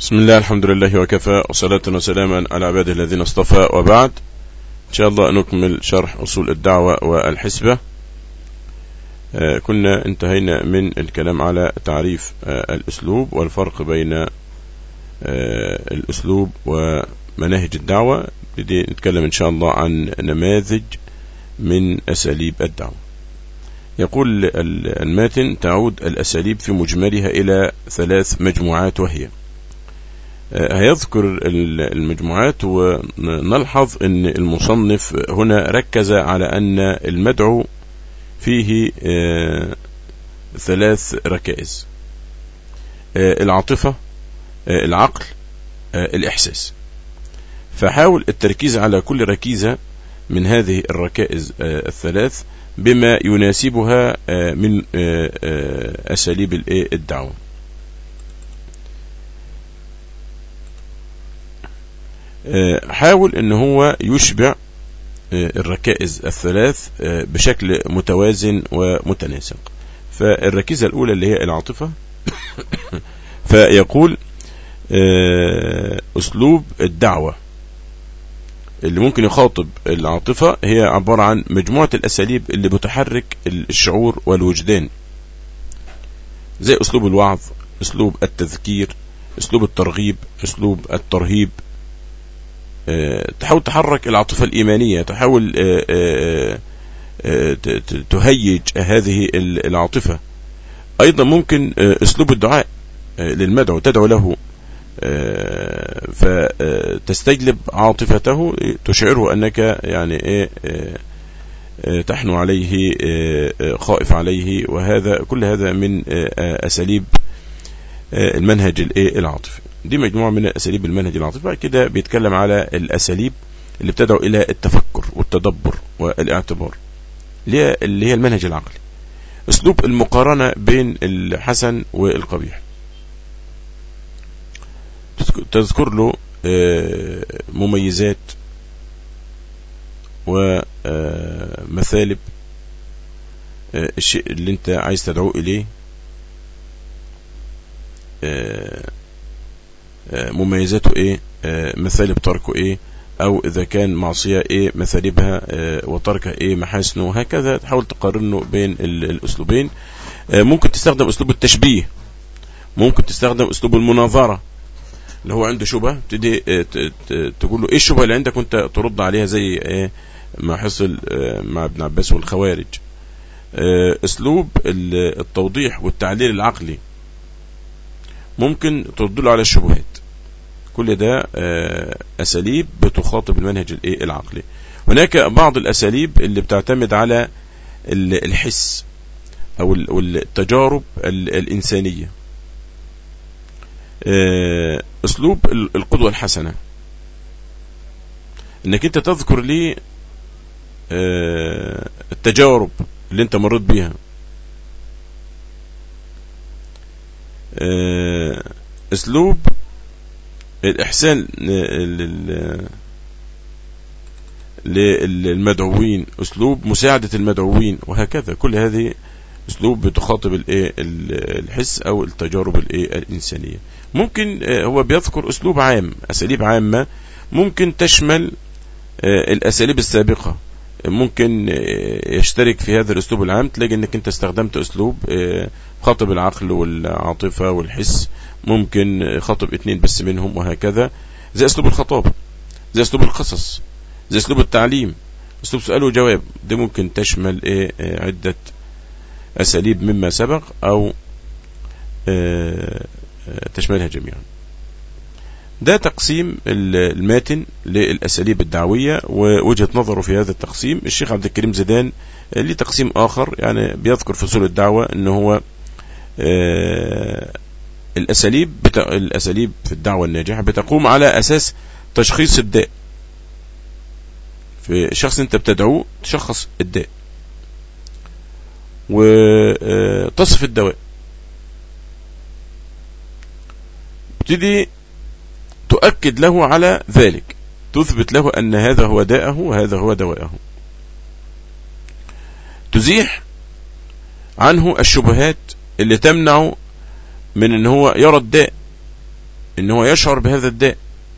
بسم الله الحمد لله وكفى وصلاة وسلاما على عباده الذين اصطفى وبعد إن شاء الله نكمل شرح أصول الدعوة والحسبة آه، كنا انتهينا من الكلام على تعريف آه، الأسلوب والفرق بين آه، الأسلوب ومناهج الدعوة بدي نتكلم إن شاء الله عن نماذج من أساليب الدعوة يقول الماتن تعود الأساليب في مجملها إلى ثلاث مجموعات وهي هيذكر المجموعات ونلحظ ان المصنف هنا ركز على ان المدعو فيه آه، ثلاث ركائز آه، العاطفة آه، العقل الإحساس فحاول التركيز على كل ركيزة من هذه الركائز الثلاث بما يناسبها من أساليب الدعوة حاول ان هو يشبع الركائز الثلاث بشكل متوازن ومتناسق فالركيزة الأولى اللي هي العاطفة فيقول أسلوب الدعوة اللي ممكن يخاطب العاطفة هي عبارة عن مجموعة الأساليب اللي بتحرك الشعور والوجدان زي أسلوب الوعظ أسلوب التذكير أسلوب الترغيب أسلوب الترهيب تحاول تحرك العاطفة الإيمانية تحاول تهيج هذه العاطفة أيضا ممكن أسلوب الدعاء للمدعو تدعو له فتستجلب عاطفته تشعره أنك يعني إيه تحنو عليه خائف عليه وهذا كل هذا من أساليب المنهج العاطفي دي مجموعة من أساليب المنهج العاطفي بعد كده بيتكلم على الأساليب اللي بتدعو إلى التفكر والتدبر والاعتبار اللي هي المنهج العقلي أسلوب المقارنة بين الحسن والقبيح تذكر له مميزات ومثالب الشيء اللي انت عايز تدعوه إليه مميزاته ايه مثالب تركه ايه او اذا كان معصية ايه مثالبها وتركها ايه محاسنه وهكذا تحاول تقارنه بين الاسلوبين ممكن تستخدم اسلوب التشبيه ممكن تستخدم اسلوب المناظرة اللي هو عنده شبهة تبتدي تقول له ايه الشبهة اللي عندك وانت ترد عليها زي ايه ما حصل مع ابن عباس والخوارج اسلوب التوضيح والتعليل العقلي ممكن ترد له على الشبهات كل ده أساليب بتخاطب المنهج الايه العقلي هناك بعض الأساليب اللي بتعتمد على الحس أو التجارب الإنسانية أسلوب القدوة الحسنة انك انت تذكر لي التجارب اللي انت مريت بيها اسلوب الاحسان للمدعوين اسلوب مساعدة المدعوين وهكذا كل هذه اسلوب بتخاطب الايه الحس او التجارب الايه الانسانيه ممكن هو بيذكر اسلوب عام اساليب عامه ممكن تشمل الاساليب السابقه ممكن يشترك في هذا الاسلوب العام تلاقي انك انت استخدمت اسلوب خاطب العقل والعاطفة والحس ممكن خاطب اتنين بس منهم وهكذا زي اسلوب الخطاب زي اسلوب القصص زي اسلوب التعليم اسلوب سؤال وجواب دي ممكن تشمل ايه عدة اساليب مما سبق او تشملها جميعا ده تقسيم الماتن للأساليب الدعوية ووجهة نظره في هذا التقسيم الشيخ عبد الكريم زيدان ليه تقسيم آخر يعني بيذكر في أصول الدعوة أنه هو الأساليب بتا... الأساليب في الدعوة الناجحة بتقوم على أساس تشخيص الداء في الشخص أنت بتدعوه تشخص الداء وتصف الدواء تبتدي تؤكد له على ذلك تثبت له أن هذا هو داءه وهذا هو دواءه تزيح عنه الشبهات اللي تمنع من ان هو يرى الداء ان هو يشعر بهذا الداء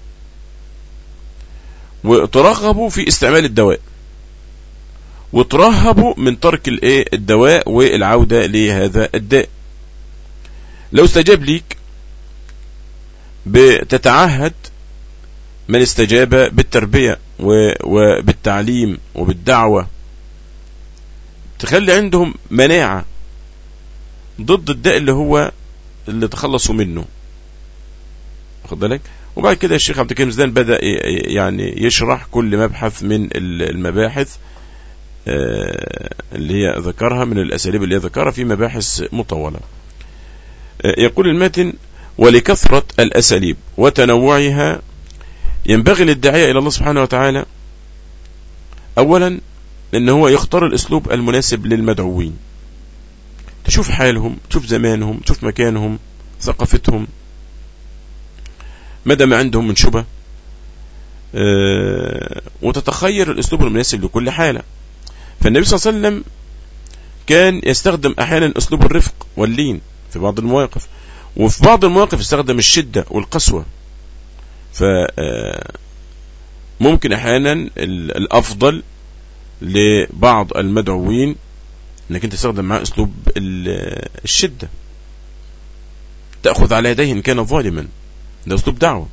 وترغبوا في استعمال الدواء وترهبوا من ترك الايه الدواء والعودة لهذا الداء لو استجاب ليك بتتعهد من استجاب بالتربية وبالتعليم وبالدعوة تخلي عندهم مناعة ضد الداء اللي هو اللي تخلصوا منه واخد بالك وبعد كده الشيخ عبد الكريم زدان بدأ يعني يشرح كل مبحث من المباحث آه، اللي هي ذكرها من الأساليب اللي هي ذكرها في مباحث مطولة آه، يقول الماتن ولكثرة الأساليب وتنوعها ينبغي للداعية إلى الله سبحانه وتعالى أولا أن هو يختار الأسلوب المناسب للمدعوين تشوف حالهم تشوف زمانهم تشوف مكانهم ثقافتهم مدى ما عندهم من شبه أه وتتخير الأسلوب المناسب لكل حالة فالنبي صلى الله عليه وسلم كان يستخدم أحيانا أسلوب الرفق واللين في بعض المواقف وفي بعض المواقف استخدم الشدة والقسوة ف آه، ممكن احيانا الافضل لبعض المدعوين انك انت تستخدم معاه اسلوب الشدة تأخذ على يديه ان كان ظالما ده اسلوب دعوة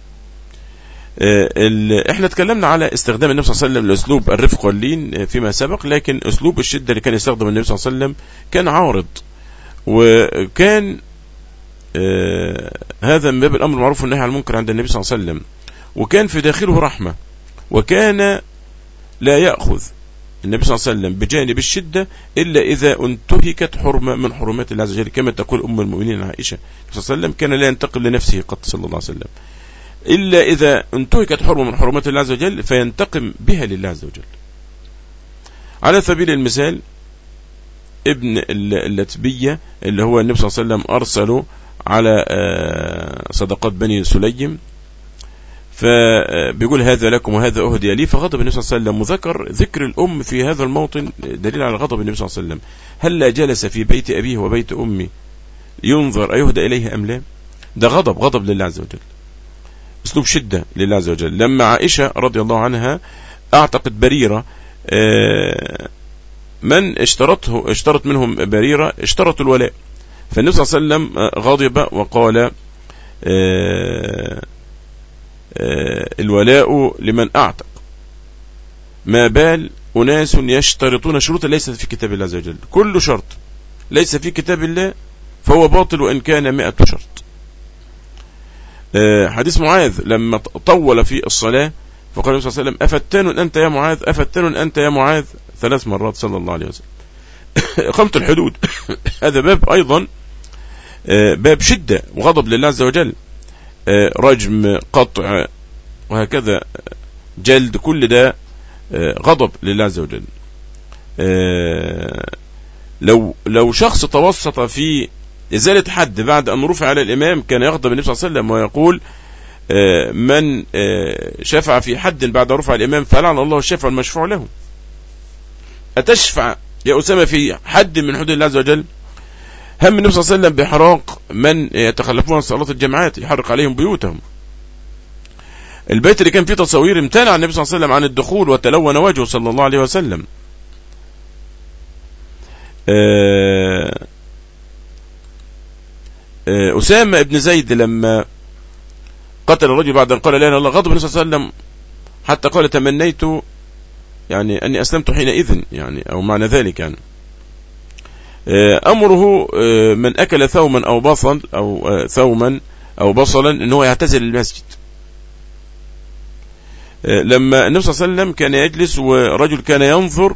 آه، احنا اتكلمنا على استخدام النبي صلى الله عليه وسلم لاسلوب الرفق واللين فيما سبق لكن اسلوب الشدة اللي كان يستخدم النبي صلى الله عليه وسلم كان عارض وكان آه هذا من باب الأمر المعروف والنهي عن المنكر عند النبي صلى الله عليه وسلم وكان في داخله رحمة وكان لا يأخذ النبي صلى الله عليه وسلم بجانب الشدة إلا إذا انتهكت حرمة من حرمات الله عز وجل كما تقول أم المؤمنين عائشة صلى الله عليه وسلم كان لا ينتقم لنفسه قط صلى الله عليه وسلم إلا إذا انتهكت حرمة من حرمات الله عز وجل فينتقم بها لله عز وجل على سبيل المثال ابن اللتبية اللي هو النبي صلى الله عليه وسلم أرسله على آه، صدقات بني سليم فبيقول هذا لكم وهذا أهدي لي فغضب النبي صلى الله عليه وسلم وذكر ذكر الأم في هذا الموطن دليل على غضب النبي صلى الله عليه وسلم هل لا جلس في بيت أبيه وبيت أمي ينظر أيهدى إليه أم لا ده غضب غضب لله عز وجل اسلوب شدة لله عز وجل لما عائشة رضي الله عنها اعتقد بريرة آه، من اشترطه اشترط منهم بريرة اشترطوا الولاء فالنبي صلى الله عليه وسلم غضب وقال آه، آه، الولاء لمن أعتق ما بال أناس يشترطون شروطا ليست في كتاب الله عز وجل كل شرط ليس في كتاب الله فهو باطل وإن كان مئة شرط آه، حديث معاذ لما طول في الصلاة فقال النبي صلى الله عليه وسلم أفتان أنت يا معاذ أفتان أنت يا معاذ ثلاث مرات صلى الله عليه وسلم إقامة الحدود هذا باب أيضا آه، باب شدة وغضب لله عز وجل آه، رجم قطع وهكذا جلد كل ده آه، غضب لله عز وجل لو لو شخص توسط في إزالة حد بعد أن رفع على الإمام كان يغضب النبي صلى الله عليه وسلم ويقول من شفع في حد بعد رفع الإمام فلعن الله الشافع المشفوع له أتشفع يا أسامة في حد من حدود الله عز وجل هم النبي صلى الله عليه وسلم بإحراق من يتخلفون عن صلاة الجماعات يحرق عليهم بيوتهم البيت اللي كان فيه تصوير امتنع النبي صلى الله عليه وسلم عن الدخول وتلون وجهه صلى الله عليه وسلم آه، آه، أسامة ابن زيد لما قتل الرجل بعد أن قال لا إله إلا الله غضب النبي صلى الله عليه وسلم حتى قال تمنيت يعني أني أسلمت حينئذ يعني أو معنى ذلك يعني آه، أمره آه، من أكل ثوما أو بصل أو آه، ثوما أو بصلا أنه هو يعتزل المسجد لما النبي صلى الله عليه وسلم كان يجلس ورجل كان ينظر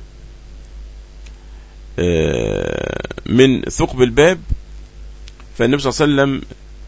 من ثقب الباب فالنبي صلى الله عليه وسلم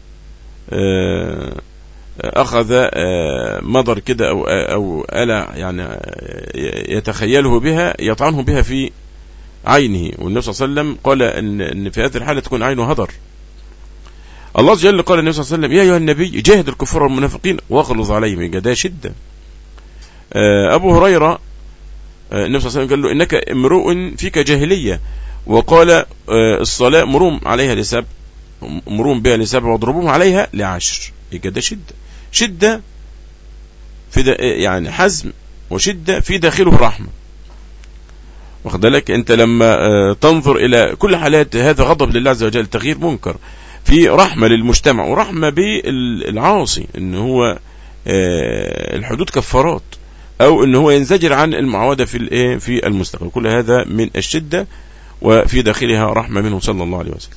أخذ مضر كده أو, أو ألا يعني يتخيله بها يطعنه بها في عينه والنبي صلى الله عليه وسلم قال ان, إن في هذه الحالة تكون عينه هدر الله عز وجل قال النبي صلى الله عليه وسلم يا أيها النبي جاهد الكفار والمنافقين واغلظ عليهم ده شدة آه، أبو هريرة آه، النبي صلى الله عليه وسلم قال له إنك امرؤ فيك جاهلية وقال آه، الصلاة مروم عليها لسب امرهم بها لسبع واضربوهم عليها لعشر يبقى ده شدة شدة في ده يعني حزم وشدة في داخله رحمة واخد بالك انت لما تنظر الى كل حالات هذا غضب لله عز وجل تغيير منكر في رحمة للمجتمع ورحمة بالعاصي ان هو الحدود كفارات او ان هو ينزجر عن المعاودة في الايه في المستقبل كل هذا من الشدة وفي داخلها رحمة منه صلى الله عليه وسلم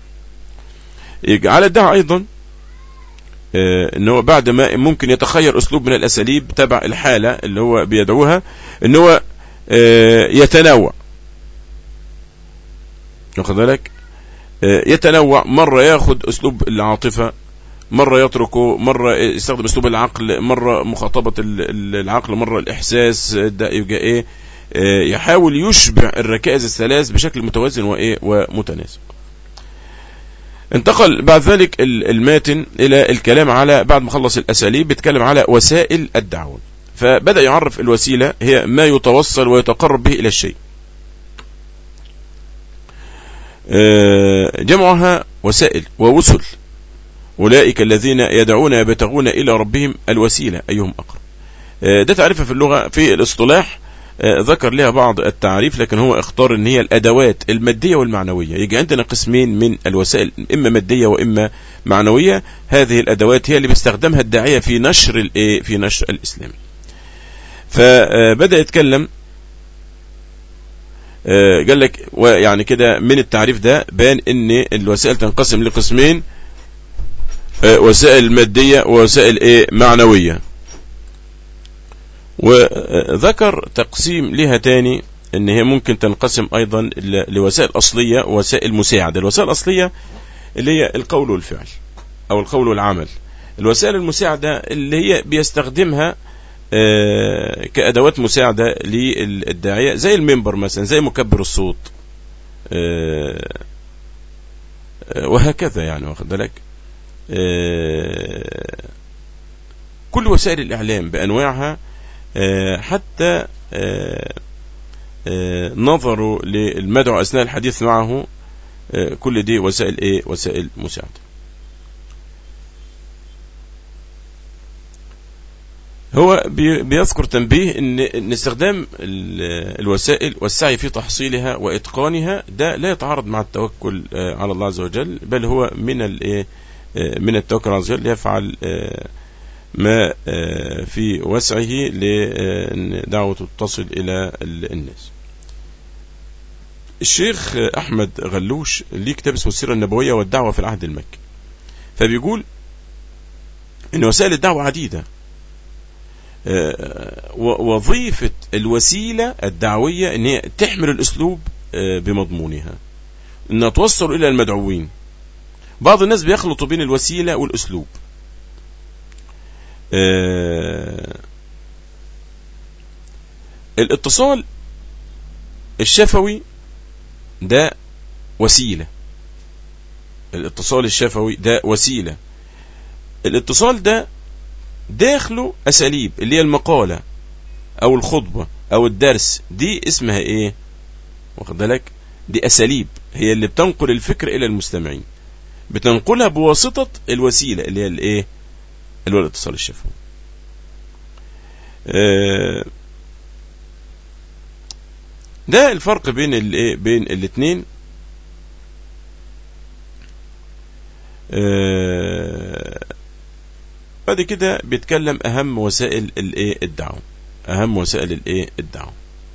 على الدعوة ايضا ان هو بعد ما ممكن يتخير اسلوب من الاساليب تبع الحالة اللي هو بيدعوها ان هو يتنوع واخد بالك يتنوع مرة ياخد اسلوب العاطفة مرة يتركه مرة يستخدم اسلوب العقل مرة مخاطبة العقل مرة الاحساس ده يبقى ايه يحاول يشبع الركائز الثلاث بشكل متوازن وايه ومتناسق انتقل بعد ذلك الماتن الى الكلام على بعد ما خلص الاساليب بيتكلم على وسائل الدعوه فبدأ يعرف الوسيلة هي ما يتوصل ويتقرب به إلى الشيء جمعها وسائل ووسل أولئك الذين يدعون يبتغون إلى ربهم الوسيلة أيهم أقرب ده تعريفها في اللغة في الاصطلاح ذكر لها بعض التعريف لكن هو اختار ان هي الادوات المادية والمعنوية يجي عندنا قسمين من الوسائل اما مادية واما معنوية هذه الادوات هي اللي بيستخدمها الداعية في نشر الايه في نشر الاسلام فبدأ يتكلم قال لك يعني كده من التعريف ده بان ان الوسائل تنقسم لقسمين وسائل مادية ووسائل ايه معنوية وذكر تقسيم لها تاني ان هي ممكن تنقسم ايضا لوسائل اصلية ووسائل مساعدة الوسائل الاصلية اللي هي القول والفعل او القول والعمل الوسائل المساعدة اللي هي بيستخدمها كأدوات مساعدة للداعية زي المنبر مثلا زي مكبر الصوت وهكذا يعني واخد بالك كل وسائل الإعلام بأنواعها حتى نظروا للمدعو أثناء الحديث معه كل دي وسائل ايه وسائل مساعدة هو بيذكر تنبيه ان ان استخدام الوسائل والسعي في تحصيلها واتقانها ده لا يتعارض مع التوكل على الله عز وجل بل هو من الايه من التوكل على الله عز وجل يفعل ما في وسعه لأن دعوته تصل إلى الناس الشيخ أحمد غلوش ليه كتاب اسمه السيرة النبوية والدعوة في العهد المكي فبيقول إن وسائل الدعوة عديدة وظيفة الوسيلة الدعوية إن هي تحمل الأسلوب بمضمونها إنها توصل إلى المدعوين بعض الناس بيخلطوا بين الوسيلة والأسلوب الاتصال الشفوي ده وسيلة الاتصال الشفوي ده وسيلة الاتصال ده داخله أساليب اللي هي المقالة أو الخطبة أو الدرس دي اسمها إيه واخد بالك دي أساليب هي اللي بتنقل الفكر إلى المستمعين بتنقلها بواسطة الوسيلة اللي هي الإيه اللي هو الاتصال الشفوي ده الفرق بين الايه بين الاثنين بعد كده بيتكلم اهم وسائل الايه الدعوه اهم وسائل الايه الدعوه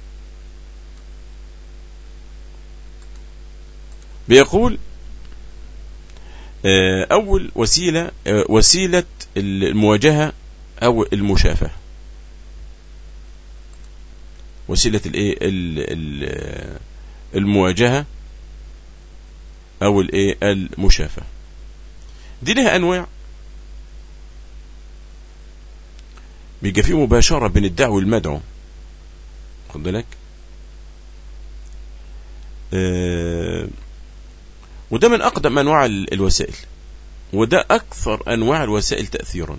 بيقول اول وسيله وسيله المواجهه او المشافهه وسيله الايه المواجهه او الايه المشافهه دي لها انواع بيبقى في مباشره بين الدعوه والمدعو خد بالك آه وده من اقدم انواع الوسائل وده اكثر انواع الوسائل تاثيرا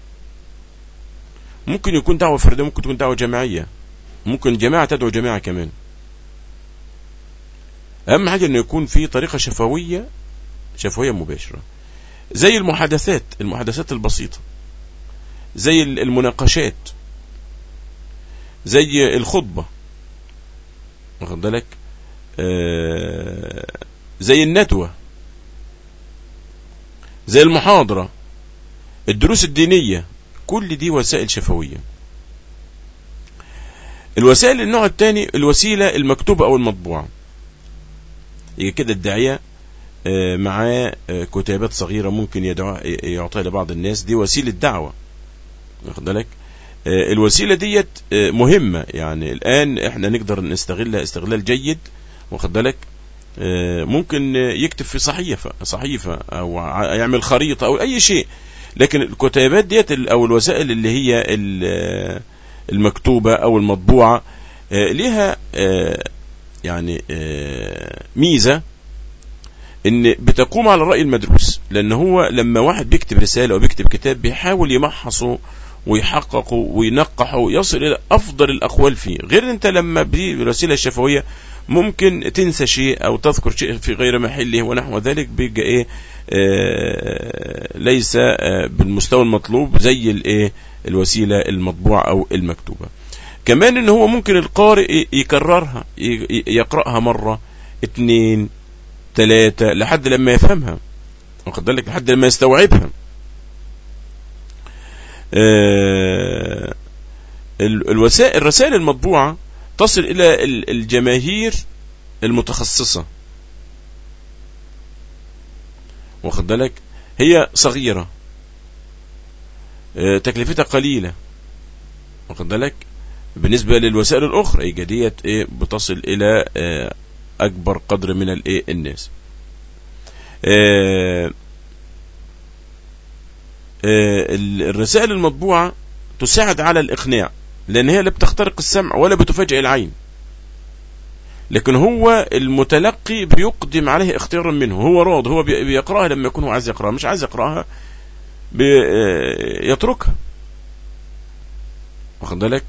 ممكن يكون دعوه فرديه ممكن تكون دعوه جماعيه ممكن جماعه تدعو جماعه كمان اهم حاجه انه يكون في طريقه شفويه شفوية مباشرة زي المحادثات المحادثات البسيطة زي المناقشات زي الخطبة واخد بالك آه زي الندوة زي المحاضرة الدروس الدينية كل دي وسائل شفوية الوسائل النوع الثاني الوسيلة المكتوبة أو المطبوعة يجي كده الداعية آه، معاه آه، كتابات صغيرة ممكن يعطيها لبعض الناس دي وسيلة دعوة واخد بالك آه، الوسيلة ديت مهمة يعني الآن احنا نقدر نستغلها استغلال جيد واخد بالك ممكن يكتب في صحيفة صحيفة أو يعمل خريطة أو أي شيء لكن الكتابات ديت أو الوسائل اللي هي المكتوبة أو المطبوعة لها يعني ميزة ان بتقوم على الرأي المدروس لان هو لما واحد بيكتب رسالة او بيكتب كتاب بيحاول يمحصه ويحققه وينقحه يصل الى افضل الاقوال فيه غير انت لما بالوسيله الشفويه ممكن تنسى شيء او تذكر شيء في غير محله ونحو ذلك بيبقى ايه آه ليس آه بالمستوى المطلوب زي الايه الوسيله المطبوعه او المكتوبه كمان ان هو ممكن القارئ يكررها يقراها مره اثنين ثلاثة لحد لما يفهمها واخد بالك لحد لما يستوعبها آه الوسائل الرسائل المطبوعة تصل إلى الجماهير المتخصصة واخد بالك هي صغيرة آه تكلفتها قليلة واخد بالك بالنسبة للوسائل الأخرى إيه ديت إيه بتصل إلى آه أكبر قدر من الإيه الناس آه آه الرسائل المطبوعة تساعد على الإقناع لأن هي لا بتخترق السمع ولا بتفاجئ العين لكن هو المتلقي بيقدم عليه اختيارا منه هو راض هو بيقرأها لما يكون هو عايز يقرأها مش عايز يقرأها يتركها واخد بالك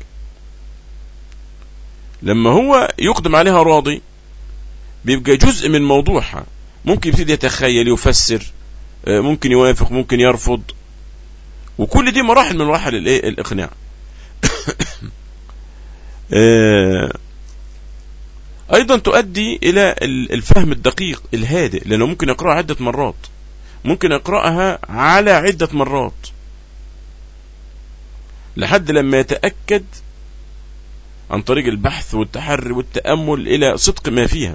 لما هو يقدم عليها راضي بيبقى جزء من موضوعها ممكن يبتدي يتخيل يفسر آه، ممكن يوافق ممكن يرفض وكل دي مراحل من مراحل الايه الاقناع آه، ايضا تؤدي الى الفهم الدقيق الهادئ لانه ممكن يقراها عده مرات ممكن يقراها على عده مرات لحد لما يتاكد عن طريق البحث والتحري والتامل الى صدق ما فيها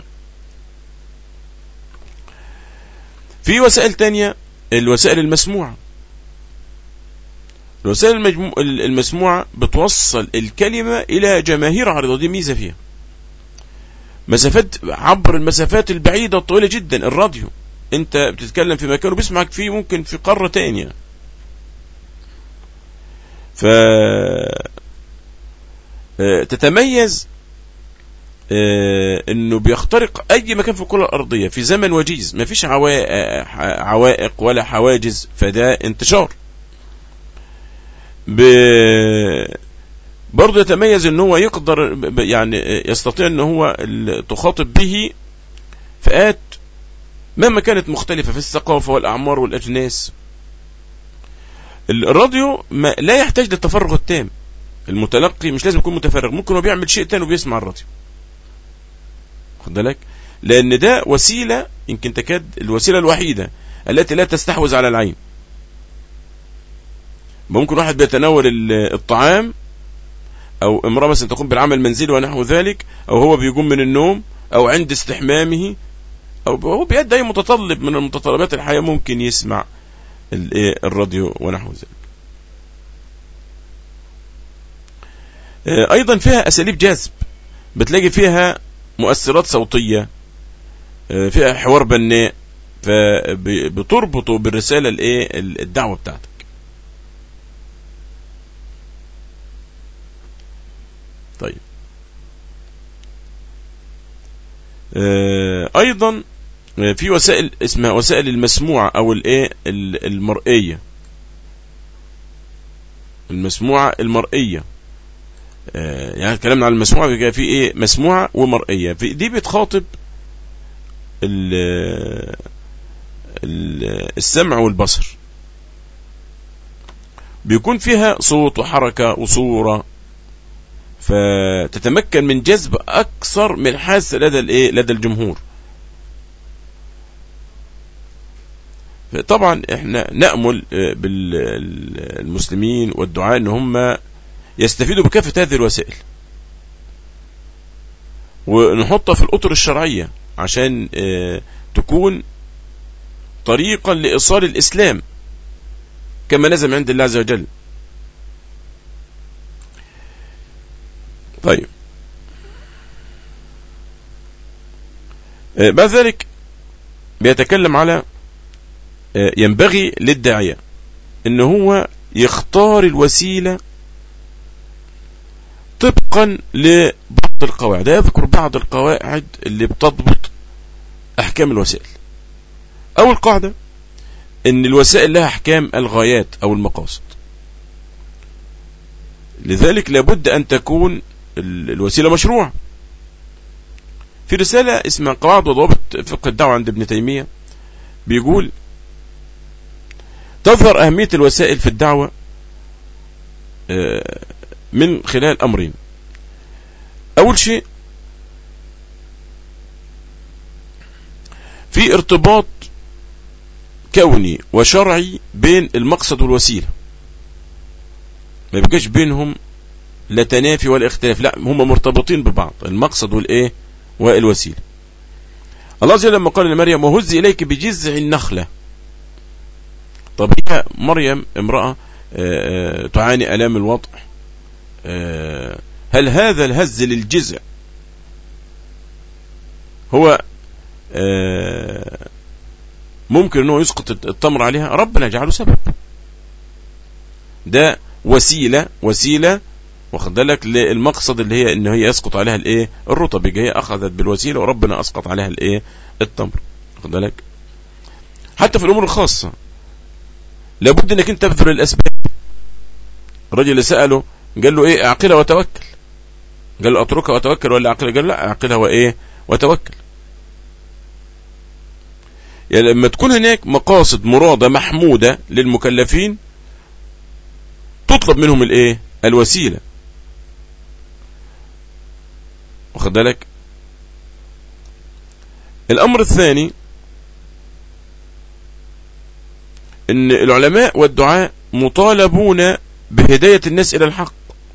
في وسائل تانية الوسائل المسموعة الوسائل المجمو... المسموعة بتوصل الكلمة إلى جماهير عريضة دي ميزة فيها مسافات عبر المسافات البعيدة الطويلة جدا الراديو انت بتتكلم في مكان وبيسمعك فيه ممكن في قارة تانية ف آه، تتميز آه، انه بيخترق اي مكان في الكره الارضيه في زمن وجيز ما فيش عوائق ولا حواجز فده انتشار ب... برضه يتميز ان هو يقدر يعني يستطيع ان هو تخاطب به فئات مهما كانت مختلفة في الثقافة والأعمار والأجناس الراديو ما لا يحتاج للتفرغ التام المتلقي مش لازم يكون متفرغ ممكن هو بيعمل شيء تاني وبيسمع الراديو خد بالك لأن ده وسيلة يمكن تكاد الوسيلة الوحيدة التي لا تستحوذ على العين ممكن واحد بيتناول الطعام أو امرأة مثلا تقوم بالعمل المنزلي ونحو ذلك أو هو بيقوم من النوم أو عند استحمامه أو هو بيد أي متطلب من المتطلبات الحياة ممكن يسمع الراديو ونحو ذلك أيضا فيها أساليب جذب بتلاقي فيها مؤثرات صوتية آه، فيها حوار بناء فبتربطه بالرسالة الايه الدعوة بتاعتك طيب آه، ايضا آه، في وسائل اسمها وسائل المسموعة او الايه المرئية المسموعة المرئية آه، يعني اتكلمنا عن المسموعة بيبقى في ايه مسموعة ومرئية في دي بتخاطب السمع والبصر بيكون فيها صوت وحركة وصورة فتتمكن من جذب أكثر من حاسة لدى الإيه لدى الجمهور طبعا احنا نأمل آه، بالمسلمين والدعاء ان هم يستفيدوا بكافة هذه الوسائل ونحطها في الأطر الشرعية عشان آه، تكون طريقا لإيصال الإسلام كما نزل عند الله عز وجل طيب آه، بعد ذلك بيتكلم على آه، ينبغي للداعية ان هو يختار الوسيلة طبقا لبعض القواعد يذكر بعض القواعد اللي بتضبط احكام الوسائل اول قاعدة ان الوسائل لها احكام الغايات او المقاصد لذلك لابد ان تكون الوسيلة مشروعة في رسالة اسمها قواعد وضوابط فقه الدعوة عند ابن تيمية بيقول تظهر أهمية الوسائل في الدعوة آه، من خلال أمرين أول شيء في ارتباط كوني وشرعي بين المقصد والوسيلة ما يبقاش بينهم لا تنافي ولا اختلاف لا هم مرتبطين ببعض المقصد والايه والوسيله الله عز وجل لما قال لمريم وهز اليك بجذع النخله طب هي مريم امراه آه، آه، تعاني الام الوضع آه، هل هذا الهز للجذع هو ممكن انه يسقط التمر عليها ربنا يجعله سبب ده وسيلة وسيلة واخد بالك للمقصد اللي هي ان هي يسقط عليها الايه الرطب يجي هي اخذت بالوسيله وربنا اسقط عليها الايه التمر واخد بالك حتى في الامور الخاصه لابد انك انت تبذل الاسباب الرجل اللي ساله قال له ايه اعقلها وتوكل قال له اتركها وتوكل ولا اعقلها قال لا اعقلها وايه وتوكل يعني لما تكون هناك مقاصد مرادة محمودة للمكلفين تطلب منهم الايه الوسيلة واخد بالك الامر الثاني ان العلماء والدعاء مطالبون بهداية الناس الى الحق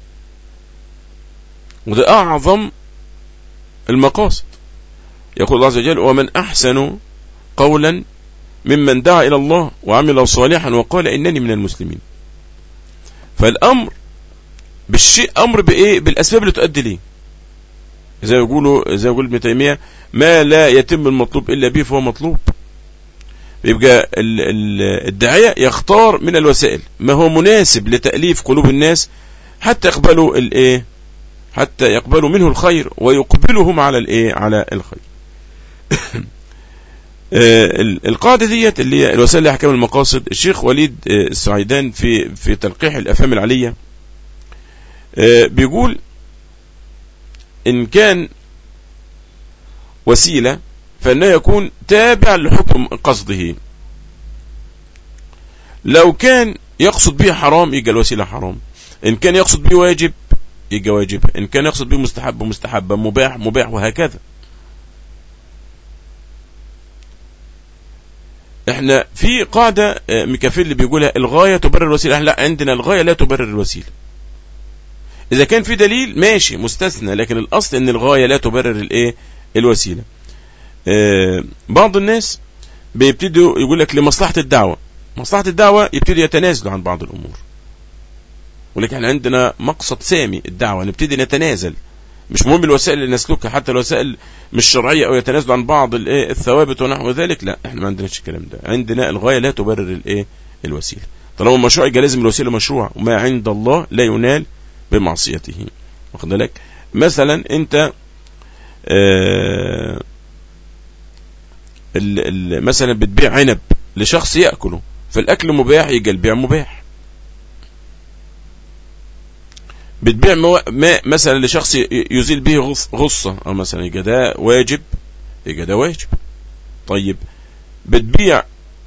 وده اعظم المقاصد يقول الله عز وجل ومن احسن قولا ممن دعا الى الله وعمل صالحا وقال انني من المسلمين فالامر بالشيء امر بايه بالاسباب اللي تؤدي ليه زي ما يقولوا زي ما يقول ابن تيميه ما لا يتم المطلوب الا به فهو مطلوب يبقى الداعيه يختار من الوسائل ما هو مناسب لتاليف قلوب الناس حتى يقبلوا الايه حتى يقبلوا منه الخير ويقبلهم على الايه على الخير آه، القاعده ديت اللي هي الوسائل لاحكام المقاصد الشيخ وليد آه، السعيدان في في تلقيح الافهام العليه آه، بيقول إن كان وسيلة فإنه يكون تابع لحكم قصده لو كان يقصد به حرام يبقى الوسيلة حرام إن كان يقصد به واجب يبقى واجب إن كان يقصد به مستحب مستحب مباح مباح وهكذا احنا في قاعدة آه، ميكافيل اللي بيقولها الغاية تبرر الوسيلة لا عندنا الغاية لا تبرر الوسيلة إذا كان في دليل ماشي مستثنى لكن الأصل أن الغاية لا تبرر الإيه الوسيلة آه بعض الناس بيبتدوا يقول لك لمصلحة الدعوة مصلحة الدعوة يبتدوا يتنازلوا عن بعض الأمور ولكن احنا عندنا مقصد سامي الدعوة نبتدي نتنازل مش مهم الوسائل اللي نسلكها حتى الوسائل مش شرعية او يتنازلوا عن بعض الايه الثوابت ونحو ذلك لا احنا ما عندناش الكلام ده عندنا الغاية لا تبرر الايه الوسيلة طالما المشروع يبقى لازم الوسيلة مشروع وما عند الله لا ينال بمعصيته واخد بالك مثلا انت آه ال ال مثلا بتبيع عنب لشخص يأكله فالأكل مباح يجي البيع مباح بتبيع ماء مثلا لشخص يزيل به غصة أو مثلا يجي ده واجب يجي ده واجب طيب بتبيع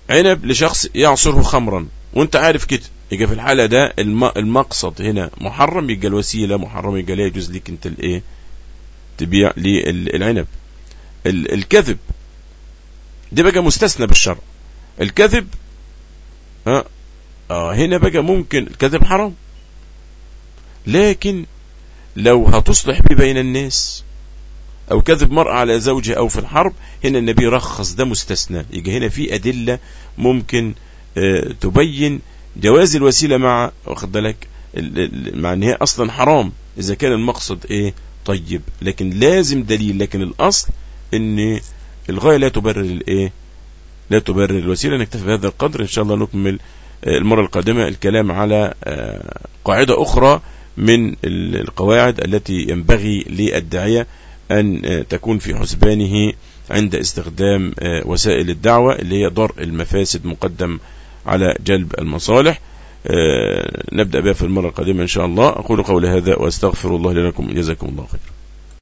عنب لشخص يعصره خمرا وانت عارف كده يبقى في الحالة ده المقصد هنا محرم يبقى الوسيلة محرم يبقى لا يجوز لك انت الايه تبيع للعنب الكذب ده بقى مستثنى بالشرع الكذب ها آه هنا بقى ممكن الكذب حرام لكن لو هتصلح به بين الناس او كذب مرأة على زوجها او في الحرب هنا النبي رخص ده مستثنى يجي هنا في ادلة ممكن آه تبين جواز الوسيلة مع واخد بالك مع ان هي اصلا حرام اذا كان المقصد ايه طيب لكن لازم دليل لكن الاصل ان الغاية لا تبرر الايه لا تبرر الوسيلة نكتفي بهذا القدر ان شاء الله نكمل آه، المرة القادمة الكلام على آه، قاعدة اخرى من القواعد التي ينبغي للداعية ان آه، تكون في حسبانه عند استخدام وسائل الدعوة اللي هي ضرء المفاسد مقدم على جلب المصالح نبدأ بها في المرة القادمة إن شاء الله أقول قول هذا وأستغفر الله لكم جزاكم الله خير